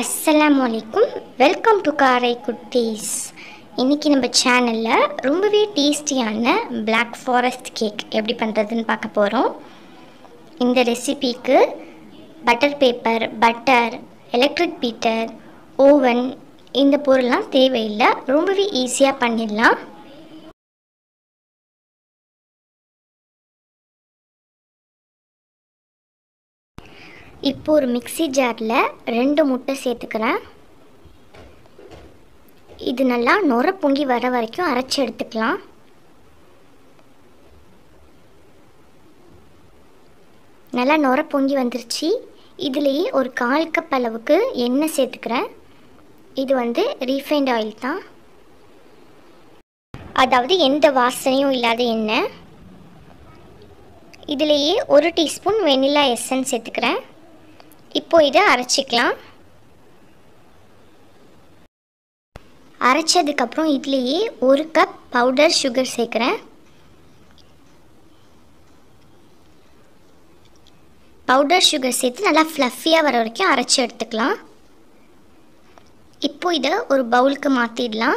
அஸ்ஸலாமு அலைக்கும் welcome to காரை குட்டீஸ் இன்றைக்கி நம்ம சேனலில் ரொம்பவே டேஸ்டியான Black ஃபாரஸ்ட் கேக் எப்படி பண்ணுறதுன்னு பார்க்க போகிறோம் இந்த ரெசிபிக்கு butter paper butter electric beater oven இந்த பொருள்லாம் தேவையில்லை ரொம்பவே ஈஸியாக பண்ணிடலாம் இப்போ ஒரு மிக்ஸி ஜாரில் ரெண்டு முட்டை சேர்த்துக்கிறேன் இது நல்லா நுர பொங்கி வர வரைக்கும் அரைச்சி எடுத்துக்கலாம் நல்லா நுர பொங்கி வந்துருச்சு இதுலேயே ஒரு கால் கப் அளவுக்கு எண்ணெய் சேர்த்துக்கிறேன் இது வந்து ரீஃபைண்ட் ஆயில் தான் அதாவது எந்த வாசனையும் இல்லாத எண்ணெய் இதுலேயே ஒரு டீஸ்பூன் வெனிலா எசன்ஸ் சேர்த்துக்கிறேன் இப்போ இதை அரைச்சிக்கலாம் அரைச்சதுக்கப்புறம் இதுலேயே ஒரு கப் பவுடர் சுகர் சேர்க்குறேன் பவுடர் சுகர் சேர்த்து நல்லா ஃப்ளஃபியாக வர வரைக்கும் அரைச்சி எடுத்துக்கலாம் இப்போ இதை ஒரு பவுலுக்கு மாற்றிடலாம்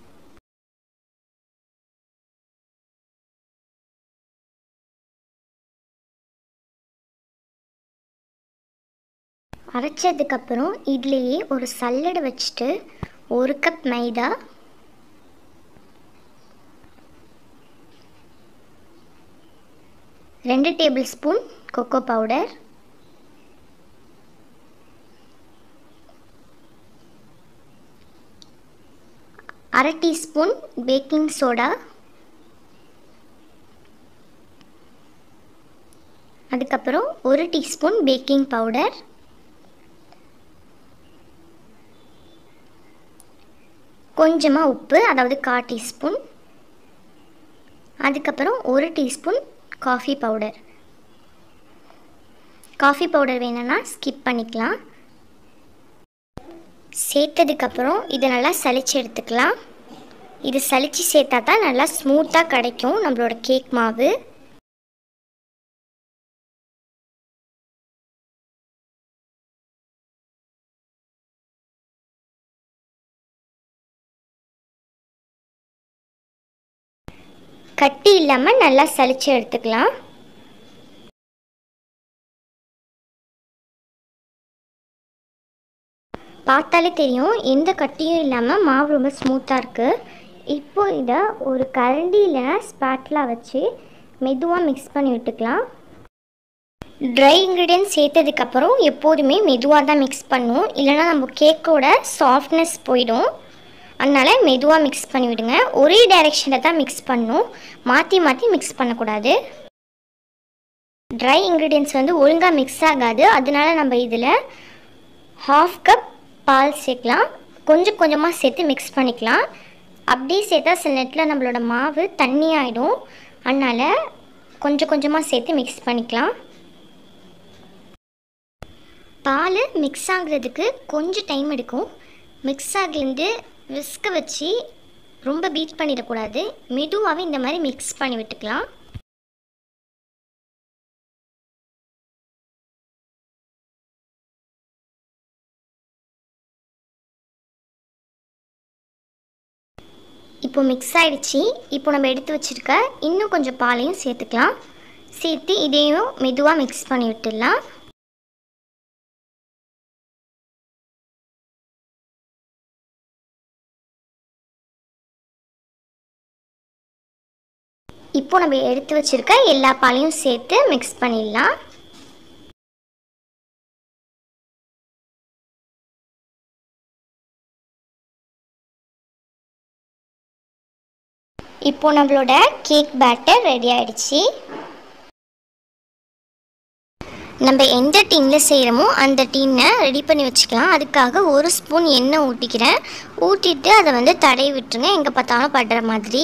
அரைச்சதுக்கப்புறம் இதுலேயே ஒரு சல்லடை வச்சுட்டு ஒரு கப் மைதா ரெண்டு டேபிள் ஸ்பூன் கொக்கோ பவுடர் அரை டீஸ்பூன் பேக்கிங் சோடா அதுக்கப்புறம் ஒரு டீஸ்பூன் பேக்கிங் பவுடர் கொஞ்சமாக உப்பு அதாவது கால் டீஸ்பூன் அதுக்கப்புறம் ஒரு teaspoon coffee powder coffee powder வேணும்னா ஸ்கிப் பண்ணிக்கலாம் சேர்த்ததுக்கப்புறம் இதை நல்லா சளிச்சு எடுத்துக்கலாம் இது சளிச்சு சேர்த்தா தான் நல்லா ஸ்மூத்தாக கிடைக்கும் நம்மளோட கேக் மாவு கட்டி இல்லாமல் நல்லா சளிச்சு எடுத்துக்கலாம் பார்த்தாலே தெரியும் எந்த கட்டியும் இல்லாமல் மாவு ரொம்ப ஸ்மூத்தாக இருக்குது இப்போ இதை ஒரு கரண்டி இல்லைனா ஸ்பாட்லாம் வச்சு மெதுவாக மிக்ஸ் பண்ணி விட்டுக்கலாம் ட்ரை இன்க்ரீடியன்ட் சேர்த்ததுக்கப்புறம் எப்போதுமே மெதுவாக தான் மிக்ஸ் பண்ணும் இல்லைனா நம்ம கேக்கோட சாஃப்ட்னஸ் போயிடும் அதனால் மெதுவாக மிக்ஸ் பண்ணி விடுங்க ஒரே டைரெக்ஷனில் தான் மிக்ஸ் பண்ணும் மாற்றி மாற்றி மிக்ஸ் பண்ணக்கூடாது ட்ரை இன்க்ரீடியன்ட்ஸ் வந்து ஒழுங்காக மிக்ஸ் ஆகாது அதனால நம்ம இதில் ஹாஃப் கப் பால் சேர்க்கலாம் கொஞ்சம் கொஞ்சமாக சேர்த்து மிக்ஸ் பண்ணிக்கலாம் அப்படியே சேர்த்தா சில நேரத்தில் நம்மளோட மாவு தண்ணி ஆகிடும் அதனால் கொஞ்சம் கொஞ்சமாக சேர்த்து மிக்ஸ் பண்ணிக்கலாம் பால் மிக்ஸ் ஆகுறதுக்கு கொஞ்சம் டைம் எடுக்கும் மிக்ஸ் ஆகிலேருந்து விஸ்க வச்சு ரொம்ப பீட் பண்ணிடக்கூடாது மெதுவாகவே இந்த மாதிரி மிக்ஸ் பண்ணி விட்டுக்கலாம் இப்போ மிக்ஸ் ஆகிடுச்சு இப்போ நம்ம எடுத்து வச்சுருக்க இன்னும் கொஞ்சம் பாலையும் சேர்த்துக்கலாம் சேர்த்து இதையும் மெதுவாக மிக்ஸ் பண்ணி விட்டுடலாம் இப்போ நம்ம எடுத்து வச்சுருக்க எல்லா பாலையும் சேர்த்து மிக்ஸ் பண்ணிடலாம் இப்போ நம்மளோட கேக் பேட்டர் ரெடி ஆயிடுச்சு நம்ம எந்த டீனில் செய்கிறோமோ அந்த டீனை ரெடி பண்ணி வச்சுக்கலாம் அதுக்காக ஒரு ஸ்பூன் எண்ணெய் ஊற்றிக்கிறேன் ஊற்றிட்டு அதை வந்து தடவி விட்டுருங்க எங்கே பார்த்தாலும் படுற மாதிரி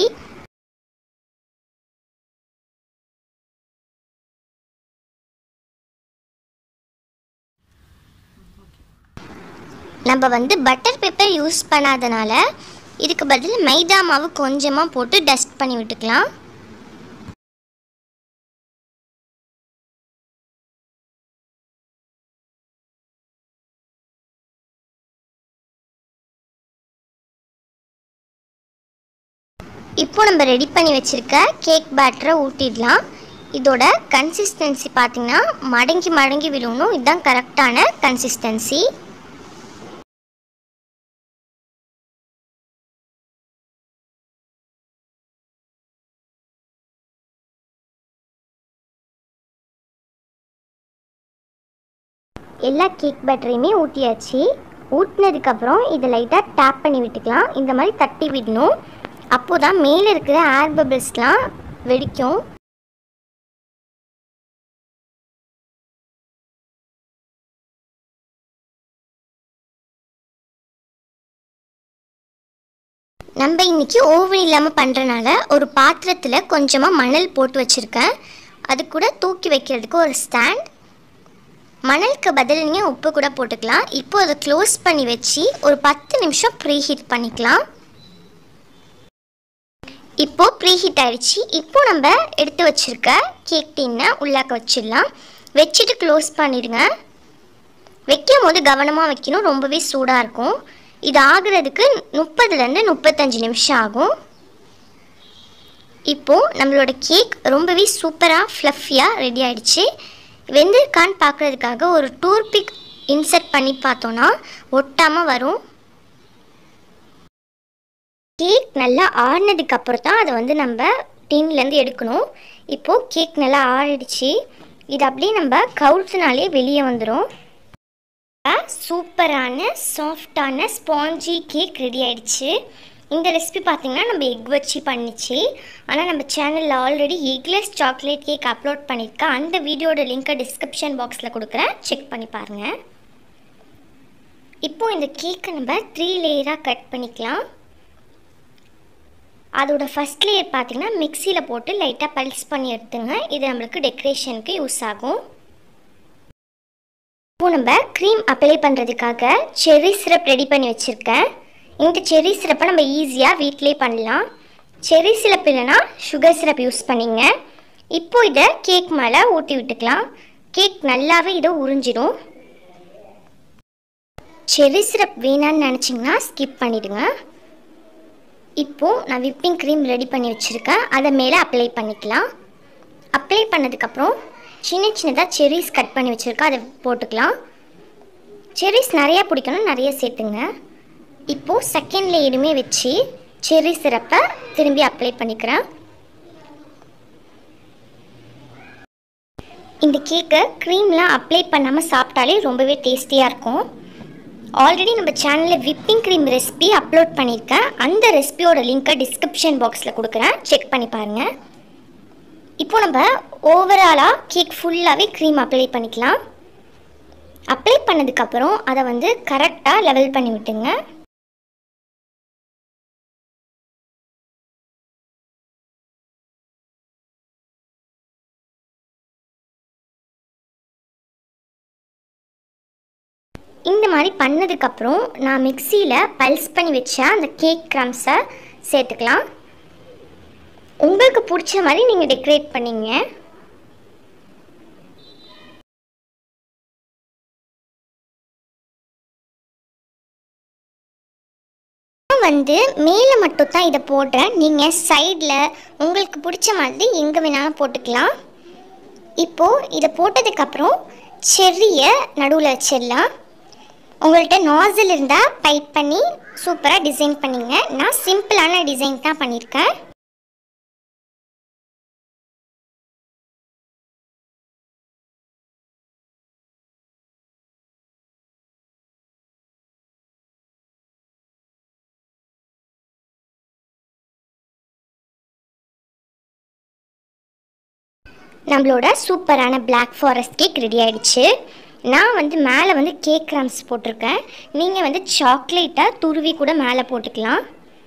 நம்ம வந்து பட்டர் பேப்பர் யூஸ் பண்ணாதனால இதுக்கு பதில் மைதா மாவு கொஞ்சமாக போட்டு டஸ்ட் பண்ணி விட்டுக்கலாம் இப்போ நம்ம ரெடி பண்ணி வச்சுருக்க கேக் பேட்டரை ஊற்றிடலாம் இதோட கன்சிஸ்டன்சி பார்த்திங்கன்னா மடங்கி மடங்கி விடணும் இதுதான் கரெக்டான கன்சிஸ்டன்சி எல்லா கேக் பேட்டரையுமே ஊற்றியாச்சு ஊட்டினதுக்கப்புறம் இதை லைட்டாக டேப் பண்ணி விட்டுக்கலாம் இந்த மாதிரி தட்டி விடணும் அப்போ தான் மேலே இருக்கிற ஏர் பபிள்ஸ்லாம் வெடிக்கும் நம்ம இன்னைக்கு ஓவன் இல்லாமல் பண்ணுறனால ஒரு பாத்திரத்தில் கொஞ்சமாக மணல் போட்டு வச்சுருக்கேன் அது கூட தூக்கி வைக்கிறதுக்கு ஒரு ஸ்டாண்ட் மணலுக்கு பதில் நீங்கள் உப்பு கூட போட்டுக்கலாம் இப்போ அதை க்ளோஸ் பண்ணி வச்சு ஒரு பத்து நிமிஷம் ப்ரீ ஹீட் பண்ணிக்கலாம் இப்போ ப்ரீ ஹீட் ஆயிடுச்சு இப்போ நம்ம எடுத்து வச்சிருக்க கேக் டீனை உள்ளாக்க வச்சிடலாம் வச்சுட்டு க்ளோஸ் பண்ணிடுங்க வைக்கும் போது கவனமாக வைக்கணும் ரொம்பவே சூடாக இருக்கும் இது ஆகுறதுக்கு முப்பதுலேருந்து முப்பத்தஞ்சு நிமிஷம் ஆகும் இப்போது நம்மளோட கேக் ரொம்பவே சூப்பராக ஃப்ளஃபியாக ரெடி ஆயிடுச்சு வெந்திருக்கான்னு பார்க்குறதுக்காக ஒரு டூர்பிக் இன்சர்ட் பண்ணி பார்த்தோன்னா ஒட்டாமல் வரும் கேக் நல்லா ஆறினதுக்கு அப்புறம் தான் அதை வந்து நம்ம டின்லேருந்து எடுக்கணும் இப்போது கேக் நல்லா ஆறிடுச்சு இது அப்படியே நம்ம கவுத்துனாலே வெளியே வந்துடும் சூப்பரான சாஃப்டான ஸ்பாஞ்சி கேக் ரெடி ஆயிடுச்சு இந்த ரெசிபி பார்த்தீங்கன்னா நம்ம எக் வச்சு பண்ணிச்சு ஆனால் நம்ம சேனலில் already eggless chocolate cake upload பண்ணியிருக்கேன் அந்த வீடியோட லிங்க்கை டிஸ்கிரிப்ஷன் பாக்ஸில் கொடுக்குறேன் செக் பண்ணி பாருங்கள் இப்போது இந்த கேக்கை நம்ம த்ரீ லேயராக கட் பண்ணிக்கலாம் அதோட ஃபஸ்ட் லேயர் பார்த்தீங்கன்னா மிக்சியில் போட்டு லைட்டாக பல்ஸ் பண்ணி எடுத்துங்க இது நம்மளுக்கு டெக்கரேஷனுக்கு யூஸ் ஆகும் இப்போ நம்ம க்ரீம் அப்ளை பண்ணுறதுக்காக செர்ரி சிரப் ரெடி பண்ணி வச்சுருக்கேன் இந்த செர்ரி சிரப்பை நம்ம ஈஸியாக வீட்டிலே பண்ணலாம் செர்ரி சிரப் இல்லைன்னா சுகர் சிரப் யூஸ் பண்ணிங்க இப்போ இதை கேக் மேலே ஊற்றி விட்டுக்கலாம் கேக் நல்லாவே இதை உறிஞ்சிடும் செர்ரி சிரப் வேணான்னு நினச்சிங்கன்னா ஸ்கிப் பண்ணிவிடுங்க இப்போது நான் விப்பிங் க்ரீம் ரெடி பண்ணி வச்சுருக்கேன் அதை மேலே அப்ளை பண்ணிக்கலாம் அப்ளை பண்ணதுக்கப்புறம் சின்ன சின்னதாக செரிஸ் கட் பண்ணி வச்சுருக்கேன் அதை போட்டுக்கலாம் செரிஸ் நிறையா பிடிக்கணும் நிறைய சேர்த்துங்க இப்போது செகண்ட் லேயருமே வச்சு செர்ரி சிரப்பை திரும்பி அப்ளை பண்ணிக்கிறேன் இந்த கேக்கை க்ரீம்லாம் அப்ளை பண்ணாமல் சாப்பிட்டாலே ரொம்பவே டேஸ்டியாக இருக்கும் ஆல்ரெடி நம்ம சேனலில் விப்பிங் க்ரீம் ரெசிபி அப்லோட் பண்ணியிருக்கேன் அந்த ரெசிபியோட லிங்க்கை டிஸ்கிரிப்ஷன் பாக்ஸில் கொடுக்குறேன் செக் பண்ணி பாருங்கள் இப்போ நம்ம ஓவராலாக கேக் ஃபுல்லாகவே க்ரீம் அப்ளை பண்ணிக்கலாம் அப்ளை பண்ணதுக்கப்புறம் அதை வந்து கரெக்டாக லெவல் பண்ணி விட்டுங்க இந்த மாதிரி பண்ணதுக்கப்புறம் நான் மிக்சியில் பல்ஸ் பண்ணி வச்ச அந்த கேக் க்ரம்ஸை சேர்த்துக்கலாம் உங்களுக்கு பிடிச்ச மாதிரி நீங்கள் டெக்கரேட் பண்ணிங்க வந்து மேலே மட்டும் தான் இதை போடுறேன் நீங்கள் சைடில் உங்களுக்கு பிடிச்ச மாதிரி எங்கே வேணாலும் போட்டுக்கலாம் இப்போது இதை போட்டதுக்கப்புறம் செர்ரியை நடுவில் வச்சிடலாம் உங்கள்கிட்ட நாசில் இருந்தால் பைப் பண்ணி சூப்பராக டிசைன் பண்ணிங்க நான் சிம்பிளான டிசைன் தான் பண்ணியிருக்கேன் நம்மளோட சூப்பரான Black ஃபாரஸ்ட் கேக் ரெடி ஆயிடுச்சு நான் வந்து மேலே வந்து கேக் கிராம்ஸ் போட்டிருக்கேன் நீங்கள் வந்து சாக்லேட்டை துருவி கூட மேலே போட்டுக்கலாம்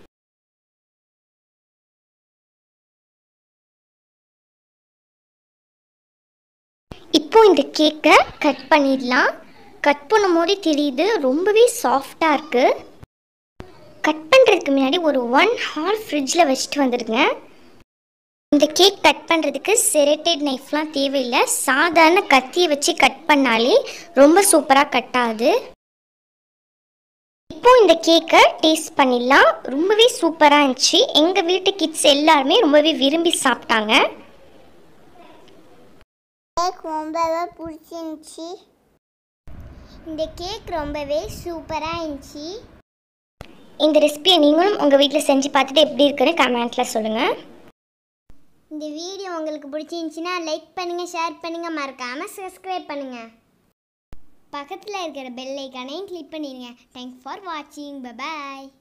இப்போ இந்த கேக்கை கட் பண்ணிடலாம் கட் பண்ணும்போதே தெரியுது ரொம்பவே சாஃப்டாக இருக்குது கட் பண்ணுறதுக்கு முன்னாடி ஒரு ஒன் ஹார் ஃப்ரிட்ஜில் வச்சுட்டு வந்துடுங்க இந்த கேக் கட் பண்ணுறதுக்கு செரட்டட் நைஃப்லாம் தேவையில்லை சாதாரண கத்தியை வச்சு கட் பண்ணாலே ரொம்ப சூப்பராக கட் ஆகுது இப்போ இந்த கேக்கை டேஸ்ட் பண்ணிடலாம் ரொம்பவே சூப்பராக இருந்துச்சு எங்கள் வீட்டு கிட்ஸ் எல்லாருமே ரொம்பவே விரும்பி சாப்பிட்டாங்க கேக் ரொம்பவே பிடிச்சிருந்துச்சி இந்த கேக் ரொம்பவே சூப்பராக இருந்துச்சு இந்த ரெசிபியை நீங்களும் உங்கள் வீட்டில் செஞ்சு பார்த்துட்டு எப்படி இருக்குன்னு கமெண்ட்டில் சொல்லுங்கள் இந்த வீடியோ உங்களுக்கு பிடிச்சிருந்துச்சின்னா லைக் பண்ணுங்கள் ஷேர் பண்ணுங்கள் மறக்காமல் சப்ஸ்கிரைப் பண்ணுங்கள் பக்கத்தில் இருக்கிற பெல் ஐக்கானையும் கிளிக் பண்ணிடுங்க தேங்க்ஸ் ஃபார் வாட்சிங் பபாய்